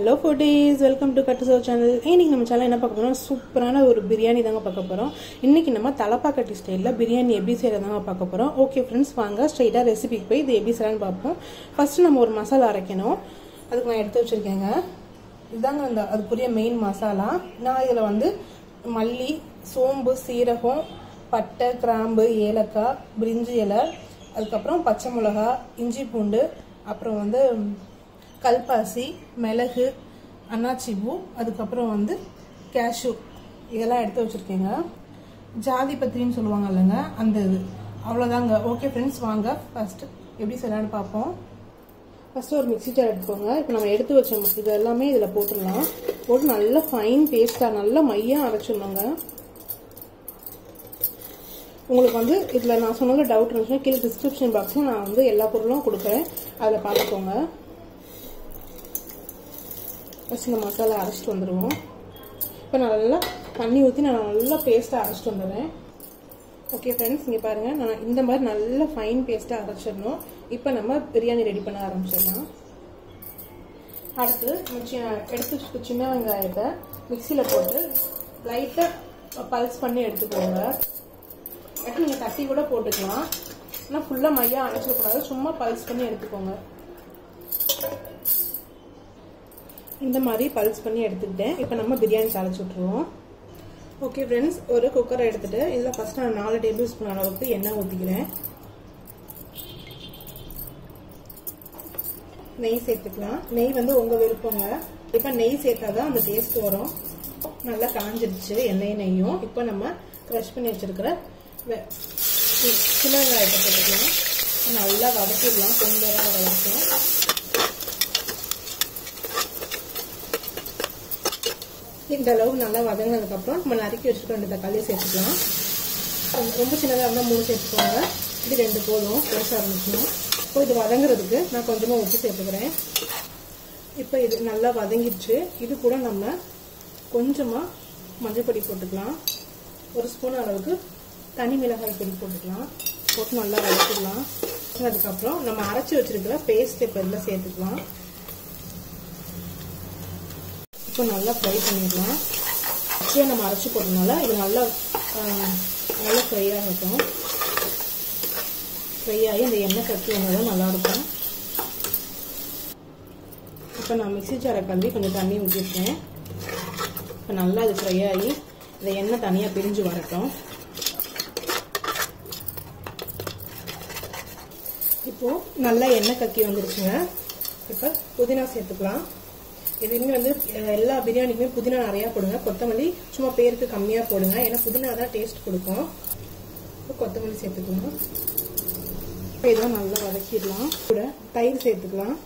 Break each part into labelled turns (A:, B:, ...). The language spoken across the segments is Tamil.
A: ஹலோ ஃபுட்டீஸ் வெல்கம் டு கட்டு சோ சேனல் இன்னைக்கு நம்ம சேனல் என்ன பார்க்க போறோம் சூப்பரான ஒரு பிரியாணி தாங்க பார்க்க போகிறோம் இன்னைக்கு நம்ம தலப்பாக்கட்டி ஸ்டைலில் பிரியாணி எப்படி செய்யறதாங்க பார்க்க போகிறோம் ஓகே ஃப்ரெண்ட்ஸ் வாங்க ஸ்ட்ரைட்டாக ரெசிபிக்கு போய் இது எப்படி செய்யலாம்னு பார்ப்போம் ஃபர்ஸ்ட் நம்ம ஒரு மசாலா அரைக்கணும் அதுக்கு நான் எடுத்து வச்சிருக்கேங்க இதுதாங்க அந்த அதுக்குரிய மெயின் மசாலா நான் இதில் வந்து மல்லி சோம்பு சீரகம் பட்டை கிராம்பு ஏலக்காய் பிரிஞ்சி இலை அதுக்கப்புறம் பச்சை மிளகா இஞ்சி பூண்டு அப்புறம் வந்து கல்பாசி மிளகு அன்னாச்சி பூ அதுக்கப்புறம் வந்து கேஷ்யூ இதெல்லாம் எடுத்து வச்சுருக்கேங்க ஜாதி பத்திரின்னு சொல்லுவாங்க இல்லைங்க அந்த இது அவ்வளோதாங்க ஓகே ஃப்ரெண்ட்ஸ் வாங்க ஃபஸ்ட்டு எப்படி செய்யலான்னு பார்ப்போம் ஃபஸ்ட்டு ஒரு மிக்ஸி ஜார் எடுத்துக்கோங்க இப்போ நம்ம எடுத்து வச்ச இது எல்லாமே இதில் போட்டுடலாம் போட்டு நல்லா ஃபைன் பேஸ்ட்டாக நல்லா மையாக அரைச்சிடணுங்க உங்களுக்கு வந்து இதில் நான் சொன்னது டவுட் இருந்துச்சுன்னா கீழே டிஸ்கிரிப்ஷன் பாக்ஸில் நான் வந்து எல்லா பொருளும் கொடுக்குறேன் அதில் பார்த்துக்கோங்க ஃபஸ்ட் இந்த மசாலா அரைச்சிட்டு வந்துடுவோம் இப்போ நான் நல்லா தண்ணி ஊற்றி நான் நல்லா பேஸ்ட்டாக அரைச்சிட்டு வந்துடுறேன் ஓகே ஃப்ரெண்ட்ஸ் இங்கே பாருங்கள் நான் இந்த மாதிரி நல்லா ஃபைன் பேஸ்ட்டாக அரைச்சிடணும் இப்போ நம்ம பிரியாணி ரெடி பண்ண ஆரம்பிச்சிடலாம் அடுத்து எடுத்து வச்சுக்க சின்ன வெங்காயத்தை மிக்சியில் போட்டு லைட்டாக பல்ஸ் பண்ணி எடுத்துக்கோங்க அடுத்து நீங்கள் தட்டி கூட போட்டுக்கலாம் ஆனால் ஃபுல்லாக மையாக அரைச்சிடக்கூடாது சும்மா பல்ஸ் பண்ணி எடுத்துக்கோங்க இந்த மாதிரி பல்ஸ் பண்ணி எடுத்துக்கிட்டேன் இப்போ நம்ம பிரியாணி தாளிச்சு விட்ருவோம் ஓகே ஃப்ரெண்ட்ஸ் ஒரு குக்கரை எடுத்துட்டு இதில் ஃபர்ஸ்ட் நான் நாலு டேபிள் ஸ்பூன் அளவுக்கு எண்ணெய் ஊற்றிக்கிறேன் நெய் சேர்த்துக்கலாம் நெய் வந்து உங்கள் விருப்பங்க இப்போ நெய் சேர்த்தாதான் அந்த டேஸ்ட் வரும் நல்லா காஞ்சிருச்சு எண்ணெய் நெய்யும் இப்போ நம்ம க்ரஷ் பண்ணி வச்சிருக்கிற சின்ன வெங்காயத்தை போட்டுக்கலாம் நல்லா வதக்கிடலாம் கொஞ்சம் வர வரைக்கும் இந்த அளவு நல்லா வதங்கினதுக்கப்புறம் நம்ம நறுக்கி வச்சுட்டு ரெண்டு தக்காளியை சேர்த்துக்கலாம் ரொம்ப சின்னதாக இருந்தால் மூணு சேர்த்துக்கோங்க இது ரெண்டு போதும் பேச ஆரம்பிக்கணும் இப்போ இது வதங்குறதுக்கு நான் கொஞ்சமாக உப்பு சேர்த்துக்கிறேன் இப்போ இது நல்லா வதங்கிடுச்சு இது கூட நம்ம கொஞ்சமாக மஞ்சப்பொடி போட்டுக்கலாம் ஒரு ஸ்பூன் அளவுக்கு தனி மிளகாய் பொடி போட்டுக்கலாம் போட்டு நல்லா வதக்கிடலாம் அதுக்கப்புறம் நம்ம அரைச்சி வச்சிருக்கிற பேஸ்ட் இப்போ இதில் சேர்த்துக்கலாம் இப்போ நல்லா ஃப்ரை பண்ணிடலாம் ஆக்சுவலாக நம்ம அரைச்சி போட்டதுனால இது நல்லா நல்லா ஃப்ரை ஆகட்டும் ஃப்ரை ஆகி இந்த எண்ணெய் கட்டி வந்தால் நல்லாயிருக்கும் இப்போ நான் மிக்சி ஜாரை கழுவி கொஞ்சம் தண்ணி ஊற்றிருக்கேன் இப்போ நல்லா இது ஃப்ரை ஆகி இந்த எண்ணெய் தனியாக பிரிஞ்சு வரட்டும் இப்போது நல்லா எண்ணெய் கக்கி வந்துருச்சுங்க இப்போ புதினா சேர்த்துக்கலாம் எதுவுமே வந்து எல்லா பிரியாணிக்குமே புதினா நிறையா போடுங்க கொத்தமல்லி சும்மா பேருக்கு கம்மியாக போடுங்க ஏன்னா புதினா தான் டேஸ்ட் கொடுக்கும் இப்போ கொத்தமல்லி சேர்த்துக்கலாம் இப்போ இதெல்லாம் நல்லா வதக்கிடலாம் கூட தயிர் சேர்த்துக்கலாம்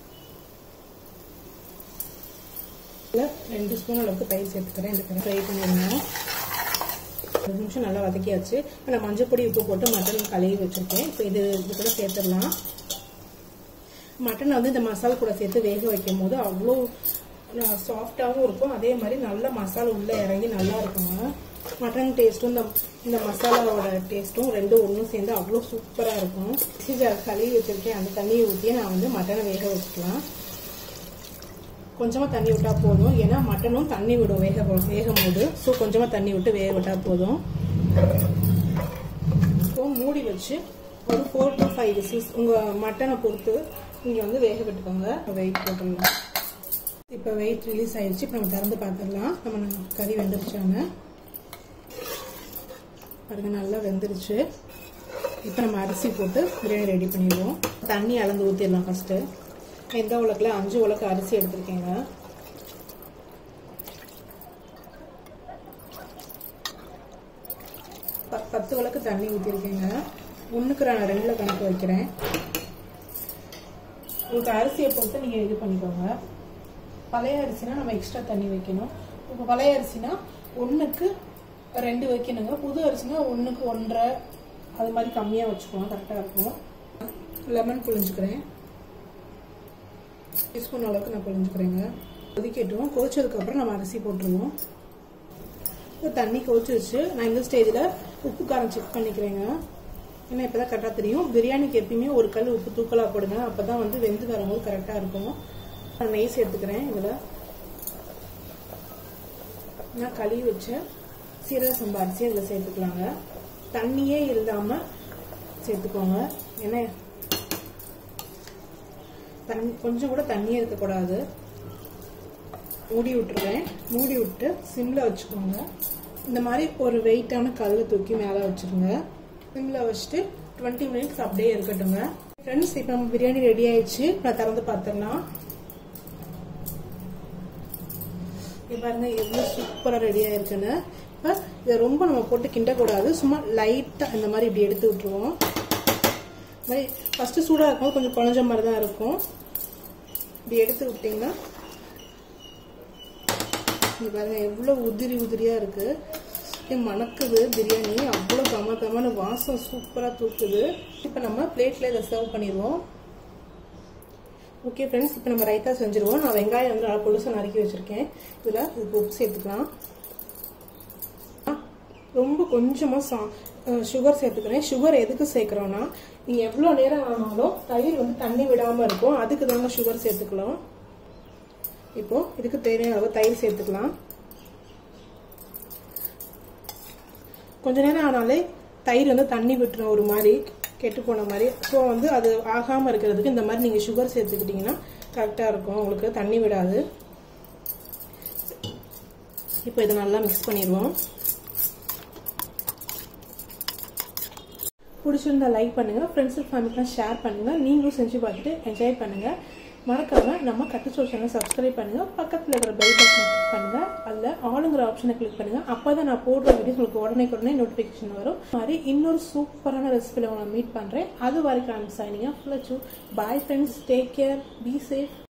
A: ரெண்டு ஸ்பூன் அளவுக்கு தயிர் சேர்த்துக்கிறேன் இந்த ஃப்ரை பண்ணிடுங்க ஒரு நிமிஷம் நல்லா வதக்கியாச்சு நான் மஞ்சள் பொடி உப்பு போட்டு மட்டன் கழுவி வச்சுருக்கேன் இப்போ இது இது கூட சேர்த்துடலாம் மட்டன் வந்து இந்த மசாலா கூட சேர்த்து வேக வைக்கும் போது அவ்வளோ சாஃப்டாகவும் இருக்கும் அதே மாதிரி நல்ல மசாலா உள்ளே இறங்கி நல்லா இருக்குங்க மட்டன் டேஸ்ட்டும் இந்த இந்த மசாலாவோட டேஸ்ட்டும் ரெண்டும் ஒன்றும் சேர்ந்து அவ்வளோ சூப்பராக இருக்கும் ஜார் கழுவி வச்சுருக்கேன் அந்த தண்ணியை ஊற்றி நான் வந்து மட்டனை வேக வச்சுக்கலாம் கொஞ்சமாக தண்ணி விட்டால் போதும் ஏன்னா மட்டனும் தண்ணி விடும் வேக வேகும் போது ஸோ கொஞ்சமாக தண்ணி விட்டு வேக விட்டால் போதும் இப்போ மூடி வச்சு ஒரு ஃபோர் டு ஃபைவ் விசில்ஸ் உங்கள் மட்டனை பொறுத்து நீங்கள் வந்து வேக விட்டுக்கோங்க வெயிட் போட்டுடலாம் இப்போ வெயிட் ரிலீஸ் ஆயிடுச்சு இப்போ நம்ம திறந்து பார்த்துடலாம் நம்ம கறி வெந்துருச்சாங்க பாருங்க நல்லா வெந்துருச்சு இப்போ நம்ம அரிசி போட்டு பிரியாணி ரெடி பண்ணிடுவோம் தண்ணி அளந்து ஊற்றிடலாம் ஃபஸ்ட்டு எந்த உலக்கில் அஞ்சு உலக்கு அரிசி எடுத்திருக்கேங்க பத்து உலக்கு தண்ணி ஊற்றிருக்கேங்க ஒன்றுக்கு நான் ரெண்டில் கணக்கு வைக்கிறேன் உங்களுக்கு அரிசியை பொறுத்து நீங்கள் இது பண்ணிக்கோங்க பழைய அரிசினா நம்ம எக்ஸ்ட்ரா தண்ணி வைக்கணும் இப்போ பழைய அரிசினா ஒன்றுக்கு ரெண்டு வைக்கணுங்க புது அரிசினா ஒன்றுக்கு ஒன்றரை அது மாதிரி கம்மியாக வச்சுக்கலாம் கரெக்டாக இருக்கும் லெமன் புழிஞ்சுக்கிறேன் டீஸ்பூன் அளவுக்கு நான் புழிஞ்சுக்கிறேங்க கொதிக்கட்டும் கொதிச்சதுக்கப்புறம் நம்ம அரிசி போட்டுருவோம் தண்ணி கொதிச்சிருச்சு நான் இந்த ஸ்டேஜில் உப்பு காரம் செக் பண்ணிக்கிறேங்க ஏன்னா இப்போ தான் கரெக்டாக தெரியும் பிரியாணிக்கு எப்பயுமே ஒரு கல் உப்பு தூக்கலாக போடுங்க அப்போ தான் வந்து வெந்து வரும்போது கரெக்டாக இருக்கும் நான் நெய் சேர்த்துக்கிறேன் இதில் நான் கழுவி வச்ச சீரக சம்பா அரிசி அதில் சேர்த்துக்கலாங்க தண்ணியே இல்லாமல் சேர்த்துக்கோங்க ஏன்னா தண்ணி கொஞ்சம் கூட தண்ணியே இருக்கக்கூடாது மூடி விட்டுருவேன் மூடி விட்டு சிம்மில் வச்சுக்கோங்க இந்த மாதிரி ஒரு வெயிட்டான கல்லை தூக்கி மேலே வச்சுருங்க சிம்மில் வச்சுட்டு டுவெண்ட்டி மினிட்ஸ் அப்படியே இருக்கட்டுங்க ஃப்ரெண்ட்ஸ் இப்போ நம்ம பிரியாணி ரெடி ஆயிடுச்சு நான் திறந்து பார்த்துடலாம் பாருங்க எவ்வளோ சூப்பராக ரெடி ஆயிருக்குன்னு இப்போ இதை ரொம்ப நம்ம போட்டு கிண்டக்கூடாது சும்மா லைட்டாக இந்த மாதிரி இப்படி எடுத்து விட்டுருவோம் இந்த மாதிரி ஃபஸ்ட்டு சூடாக இருக்கும்போது கொஞ்சம் குழஞ்ச மாதிரி தான் இருக்கும் இப்படி எடுத்து விட்டிங்கன்னா இங்கே பாருங்க எவ்வளோ உதிரி உதிரியாக இருக்குது மணக்குது பிரியாணி அவ்வளோ கம கமன்னு வாசம் சூப்பராக தூக்குது இப்போ நம்ம பிளேட்டில் இதை சர்வ் பண்ணிடுவோம் ஓகே ஃப்ரெண்ட்ஸ் இப்போ நம்ம ரைத்தா செஞ்சுருவோம் நான் வெங்காயம் வந்து நல்லா பொலுசாக நறுக்கி வச்சுருக்கேன் இதில் இதுக்கு உப்பு சேர்த்துக்கலாம் ரொம்ப கொஞ்சமாக சா சுகர் சேர்த்துக்கிறேன் சுகர் எதுக்கு சேர்க்குறோன்னா நீங்கள் எவ்வளோ நேரம் ஆனாலும் தயிர் வந்து தண்ணி விடாமல் இருக்கும் அதுக்கு தாங்க சுகர் சேர்த்துக்கலாம் இப்போ இதுக்கு தேவையான அளவு தயிர் சேர்த்துக்கலாம் கொஞ்ச நேரம் ஆனாலே தயிர் வந்து தண்ணி விட்டுரும் ஒரு மாதிரி கெட்டு போன மாதிரி ஸோ வந்து அது ஆகாமல் இருக்கிறதுக்கு இந்த மாதிரி நீங்கள் சுகர் சேர்த்துக்கிட்டிங்கன்னா கரெக்டாக இருக்கும் உங்களுக்கு தண்ணி விடாது இப்போ இதை நல்லா மிக்ஸ் பண்ணிடுவோம் பிடிச்சிருந்தா லைக் பண்ணுங்கள் ஃப்ரெண்ட்ஸ் அண்ட் ஃபேமிலிக்கெலாம் ஷேர் பண்ணுங்கள் நீங்களும் செஞ்சு பார்த்துட்டு என்ஜாய் பண்ணுங்கள் மறக்காம நம்ம கட்டுச்சோர் சேனல் சப்ஸ்கிரைப் பண்ணுங்க பக்கத்தில் இருக்கிற பெல் பட்டன் கிளிக் பண்ணுங்க அதில் ஆளுங்கிற ஆப்ஷனை கிளிக் பண்ணுங்க அப்பதான் நான் போடுற வீடியோஸ் உங்களுக்கு உடனே உடனே நோட்டிஃபிகேஷன் வரும் மாதிரி இன்னொரு சூப்பரான ரெசிபியில் உங்களை மீட் பண்ணுறேன் அது வரைக்கும் I'm signing off Lachu bye friends take care be safe